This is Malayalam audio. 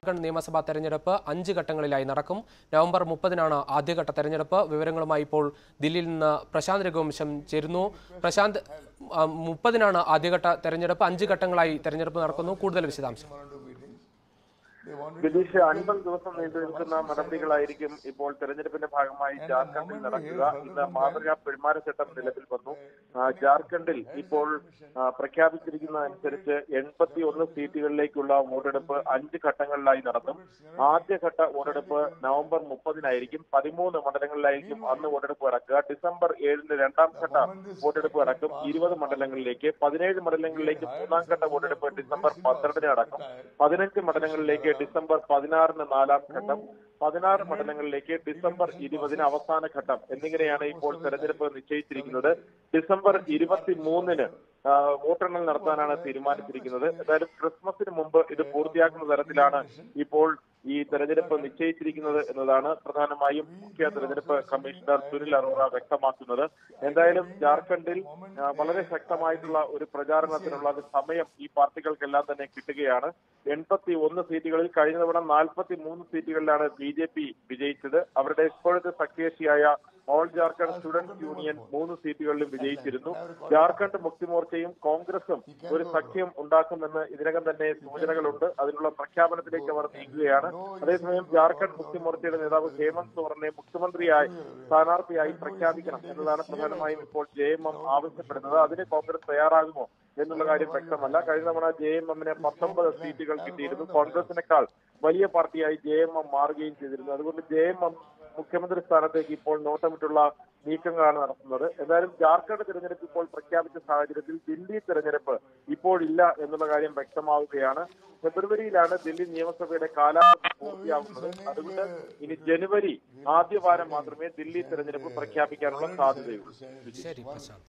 ജാർഖണ്ഡ് നിയമസഭാ തെരഞ്ഞെടുപ്പ് അഞ്ച് ഘട്ടങ്ങളിലായി നടക്കും നവംബർ മുപ്പതിനാണ് ആദ്യഘട്ട തെരഞ്ഞെടുപ്പ് വിവരങ്ങളുമായി ഇപ്പോൾ ദില്ലിയിൽ നിന്ന് പ്രശാന്ത് രഘുവംശം ചേരുന്നു പ്രശാന്ത് ആ, മുപ്പതിനാണ് ആദ്യഘട്ട തെരഞ്ഞെടുപ്പ് അഞ്ച് ഘട്ടങ്ങളായി തെരഞ്ഞെടുപ്പ് നടക്കുന്നു കൂടുതൽ വിശദാംശം വിനീഷ് അൻപത് ദിവസം നീണ്ടു നിൽക്കുന്ന നടപടികളായിരിക്കും ഇപ്പോൾ തെരഞ്ഞെടുപ്പിന്റെ ഭാഗമായി ജാർഖണ്ഡിൽ നടക്കുക ഇന്ന് മാതൃകാ പെരുമാറ്റച്ചട്ടം നിലവിൽ വന്നു ആ, ജാർഖണ്ഡിൽ ഇപ്പോൾ ആ, പ്രഖ്യാപിച്ചിരിക്കുന്നതനുസരിച്ച് എൺപത്തി ഒന്ന് സീറ്റുകളിലേക്കുള്ള വോട്ടെടുപ്പ് അഞ്ച് ഘട്ടങ്ങളിലായി നടത്തും ആദ്യഘട്ട വോട്ടെടുപ്പ് നവംബർ മുപ്പതിനായിരിക്കും പതിമൂന്ന് മണ്ഡലങ്ങളിലായിരിക്കും അന്ന് വോട്ടെടുപ്പ് നടക്കുക ഡിസംബർ ഏഴിന് രണ്ടാം ഘട്ട വോട്ടെടുപ്പ് നടക്കും ഇരുപത് മണ്ഡലങ്ങളിലേക്ക് പതിനേഴ് മണ്ഡലങ്ങളിലേക്ക് മൂന്നാം ഘട്ട വോട്ടെടുപ്പ് ഡിസംബർ പന്ത്രണ്ടിന് നടക്കും പതിനഞ്ച് മണ്ഡലങ്ങളിലേക്ക് ഡിസംബർ പതിനാറിന് നാലാം ഘട്ടം പതിനാറ് മണ്ഡലങ്ങളിലേക്ക് ഡിസംബർ ഇരുപതിന് അവസാന ഘട്ടം എന്നിങ്ങനെയാണ് ഇപ്പോൾ തെരഞ്ഞെടുപ്പ് നിശ്ചയിച്ചിരിക്കുന്നത് ഡിസംബർ ഇരുപത്തി മൂന്നിന് വോട്ടെണ്ണൽ നടത്താനാണ് തീരുമാനിച്ചിരിക്കുന്നത് എന്തായാലും ക്രിസ്മസിന് മുമ്പ് ഇത് പൂർത്തിയാക്കുന്ന തരത്തിലാണ് ഇപ്പോൾ ഈ തെരഞ്ഞെടുപ്പ് നിശ്ചയിച്ചിരിക്കുന്നത് എന്നതാണ് പ്രധാനമായും മുഖ്യ തെരഞ്ഞെടുപ്പ് കമ്മീഷണർ സുനിൽ അറോറ വ്യക്തമാക്കുന്നത് എന്തായാലും ജാർഖണ്ഡിൽ ആ, വളരെ ശക്തമായിട്ടുള്ള ഒരു പ്രചാരണത്തിനുള്ള ഒരു സമയം ഈ പാർട്ടികൾക്കെല്ലാം തന്നെ കിട്ടുകയാണ് എൺപത്തി ഒന്ന് സീറ്റുകളിൽ കഴിഞ്ഞ തവണ നാൽപ്പത്തി മൂന്ന് സീറ്റുകളിലാണ് ബി ജെ പി വിജയിച്ചത് അവരുടെ ഇപ്പോഴത്തെ സഖ്യകക്ഷിയായ ഓൾ ജാർഖണ്ഡ് സ്റ്റുഡൻസ് യൂണിയൻ മൂന്ന് സീറ്റുകളിലും വിജയിച്ചിരുന്നു ജാർഖണ്ഡ് മുക്തി മോർച്ചയും കോൺഗ്രസും ഒരു സഖ്യം ഉണ്ടാക്കുമെന്ന് ഇതിനകം തന്നെ സൂചനകളുണ്ട് അതിനുള്ള പ്രഖ്യാപനത്തിലേക്ക് അവർ നീങ്ങുകയാണ് അതേസമയം ജാർഖണ്ഡ് മുക്തി മോർച്ചയുടെ നേതാവ് ഹേമന്ത് സോറനെ മുഖ്യമന്ത്രിയായി സ്ഥാനാർത്ഥിയായി പ്രഖ്യാപിക്കണം എന്നതാണ് പ്രധാനമായും ഇപ്പോൾ ജെ എം എം ആവശ്യപ്പെടുന്നത് അതിന് കോൺഗ്രസ് തയ്യാറാകുമോ എന്നുള്ള കാര്യം വ്യക്തമല്ല കഴിഞ്ഞ തവണ ജെ എം എമ്മിന് പത്തൊമ്പത് സീറ്റുകൾ കിട്ടിയിരുന്നു കോൺഗ്രസിനേക്കാൾ വലിയ പാർട്ടിയായി ജെ എം എം മാറുകയും ചെയ്തിരുന്നു അതുകൊണ്ട് ജെ എം എം മുഖ്യമന്ത്രി സ്ഥാനത്തേക്ക് ഇപ്പോൾ നോട്ടമിട്ടുള്ള നീക്കങ്ങളാണ് നടത്തുന്നത് എന്തായാലും ജാർഖണ്ഡ് തിരഞ്ഞെടുപ്പ് ഇപ്പോൾ പ്രഖ്യാപിച്ച സാഹചര്യത്തിൽ ദില്ലി തിരഞ്ഞെടുപ്പ് ഇപ്പോഴില്ല എന്നുള്ള കാര്യം വ്യക്തമാവുകയാണ് ഫെബ്രുവരിയിലാണ് ദില്ലി നിയമസഭയുടെ കാലാവധി പൂർത്തിയാവുന്നത് അതുകൊണ്ട് ഇനി ജനുവരി ആദ്യവാരം മാത്രമേ ദില്ലി തിരഞ്ഞെടുപ്പ് പ്രഖ്യാപിക്കാനുള്ള സാധ്യതയുള്ളൂ ശരി പ്രശാന്ത്